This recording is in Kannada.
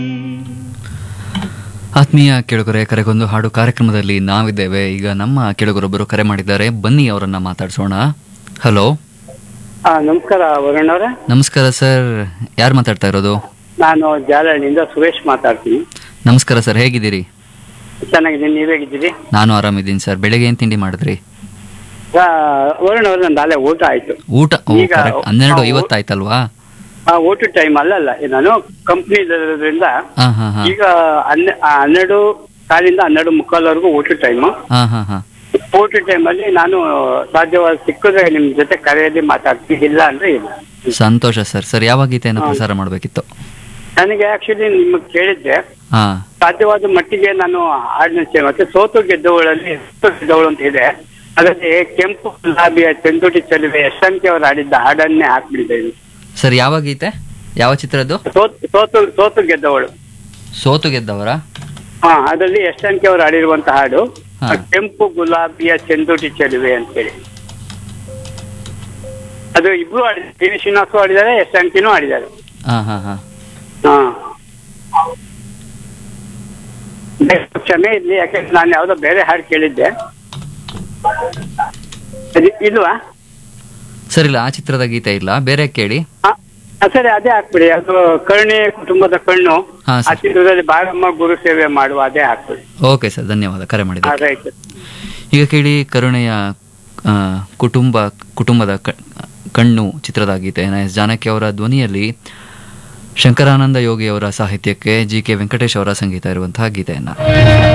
ಆತ್ಮೀಯ ಕೇಳುಗರೆ ಕರೆಗೊಂದು ಹಾಡು ಕಾರ್ಯಕ್ರಮದಲ್ಲಿ ನಾವಿದ್ದೇವೆ ಈಗ ನಮ್ಮ ಕೇಳುಗರೊಬ್ಬರು ಕರೆ ಮಾಡಿದ್ದಾರೆ ಬನ್ನಿ ಅವರನ್ನ ಮಾತಾಡ್ಸೋಣ ಹಲೋ ಆ, ನಮಸ್ಕಾರ ವರುಣ್ ಅವರೇ ನಮಸ್ಕಾರ ಸರ್ ಯಾರು ಮಾತಾಡ್ತಾ ಇರೋದು ನಾನು ಜಾಲಹಳ್ಳಿಯಿಂದ ಸುರೇಶ್ ಮಾತಾಡ್ತೀನಿ ನಮಸ್ಕಾರ ಸರ್ ಹೇಗಿದ್ದೀರಿ ಚೆನ್ನಾಗಿದ್ದೀನಿ ನೀವ್ ಹೇಗಿದ್ದೀರಿ ನಾನು ಆರಾಮಿದ್ದೀನಿ ಸರ್ ಬೆಳಗ್ಗೆ ಏನು ತಿಂಡಿ ಮಾಡಿದ್ರಿ ಆ, ವರುಣ್ ಅವ್ರೆ ನಂದು ಅಲ್ಲೇ ಊಟ ಆಯ್ತು ಊಟ ಓ ಈಗ ಕರೆಕ್ಟ್ ಹನ್ನೆರಡು ನಾವು- ಐವತ್ತಾಯ್ತಲ್ವಾ ಆ ಊಟ ಟೈಮ್ ಅಲ್ಲಲ್ಲ ನಾನು ಕಂಪ್ನಿ ಇರೋದ್ರಿಂದ ಹಾ ಹಾ ಹಾ ಈಗ ಹನ್ನೆ ಆ, ಹನ್ನೆರಡು ಕಾಲಿಂದ ಹನ್ನೆರಡು ಮುಕ್ಕಾಲ್ವರೆಗೂ ಊಟ ಟೈಮು ಹಾ ಹಾ ಹಾ ಊಟ ಟೈಮಲ್ಲಿ ನಾನು ಸಾಧ್ಯವಾದ ಸಿಕ್ಕಿದ್ರೆ ನಿಮ್ ಜೊತೆ ಕರೆಯಲ್ಲಿ ಮಾತಾಡ್ತೀನಿ ಇಲ್ಲ ಅಂದ್ರೆ ಇಲ್ಲ ಸಂತೋಷ ಸರ್ ಸರ್ ಯಾವ ಗೀತೆಯನ್ನು ಪ್ರಸಾರ ಮಾಡಬೇಕಿತ್ತು ನನಗೆ ಆಕ್ಚುಲಿ ನಿಮಗೆ ಕೇಳಿದ್ದೆ ಹಾ ಸಾಧ್ಯವಾದ ಮಟ್ಟಿಗೆ ನಾನು ಹಾಡಿನ ಚೆ- ಮತ್ತೆ ಸೋತು ಗೆದ್ದವಳಲ್ಲಿ ಸೋತು ಗೆದ್ದವಳು ಅಂತ ಇದೆ ಅದರಲ್ಲಿ ಕೆಂಪು ಗುಲಾಬಿಯ ಚೆಂದುಟಿ ಚೆಲುವೆ ಯಶಂತಿ ಅವರು ಆಡಿದ್ದ ಹಾಡನ್ನೇ ಹಾಕ್ಬಿಟ್ಟಿದ್ದೇನೆ ಸರ್ ಯಾವ ಗೀತೆ ಯಾವ ಚಿತ್ರದ್ದು ಸೋತು ಸೋತು ಸೋತು ಗೆದ್ದವಳು ಸೋತು ಗೆದ್ದವರ ಹಾ ಅದರಲ್ಲಿ ಯಶಂತಿ ಅವರು ಆಡಿರುವಂತ ಹಾಡು ಹಾ. ಕೆಂಪು ಗುಲಾಬಿಯ ಚೆಂದುಟಿ ಚೆಲುವೆ ಅಂತೇಳಿ ಅದು ಇಬ್ರು ಆಡಿದ್ದಾರೆ ಪಿ ವಿ ಶ್ರೀನಿವಾಸು ಆಡಿದ್ದಾರೆ ಯಶಂತಿನೂ ಆಡಿದ್ದಾರೆ ಹಾ ಹಾ ಹಾ ಹಾ ದಯವಿಟ್ಟು ಕ್ಷಮೆ ಇರ್ಲಿ ಯಾಕಂದ್ರೆ ನಾನು ಯಾವ್ದೋ ಬೇರೆ ಹಾಡು ಕೇಳಿದ್ದೆ ಅದು ಇಲ್ವಾ ಸರ್ ಇಲ್ಲ ಆ ಚಿತ್ರದ ಗೀತೆ ಇಲ್ಲ ಬೇರೆ ಕೇಳಿ ಆ, ಆ, ಸರಿ ಅದೇ ಹಾಕ್ಬಿಡಿ ಅದು ಕರುಣೆ ಕುಟುಂಬದ ಕಣ್ಣು ಹಾ, ಆ ಸರ್. ಚಿತ್ರದಲ್ಲಿ ಬಾರಮ್ಮ ಗುರು ಸೇವೆ ಮಾಡುವ ಅದೇ ಹಾಕ್ಬಿಡಿ ಓಕೆ ಸರ್ ಧನ್ಯವಾದ ಕರೆ ಮಾಡಿದ ರೈಟ್ ಈಗ ಕೇಳಿ ಕರುಣೆಯ ಆ, ಕುಟುಂಬ ಕುಟುಂಬದ ಕ- ಕಣ್ಣು ಚಿತ್ರದ ಗೀತೆ ಎಸ್ ಜಾನಕಿ ಅವರ ಧ್ವನಿಯಲ್ಲಿ ಶಂಕರಾನಂದ ಯೋಗಿ ಅವರ ಸಾಹಿತ್ಯಕ್ಕೆ ಜಿ ಕೆ ವೆಂಕಟೇಶ್ ಅವರ ಸಂಗೀತ ಇರುವಂತಹ ಗೀತೆಯನ್ನ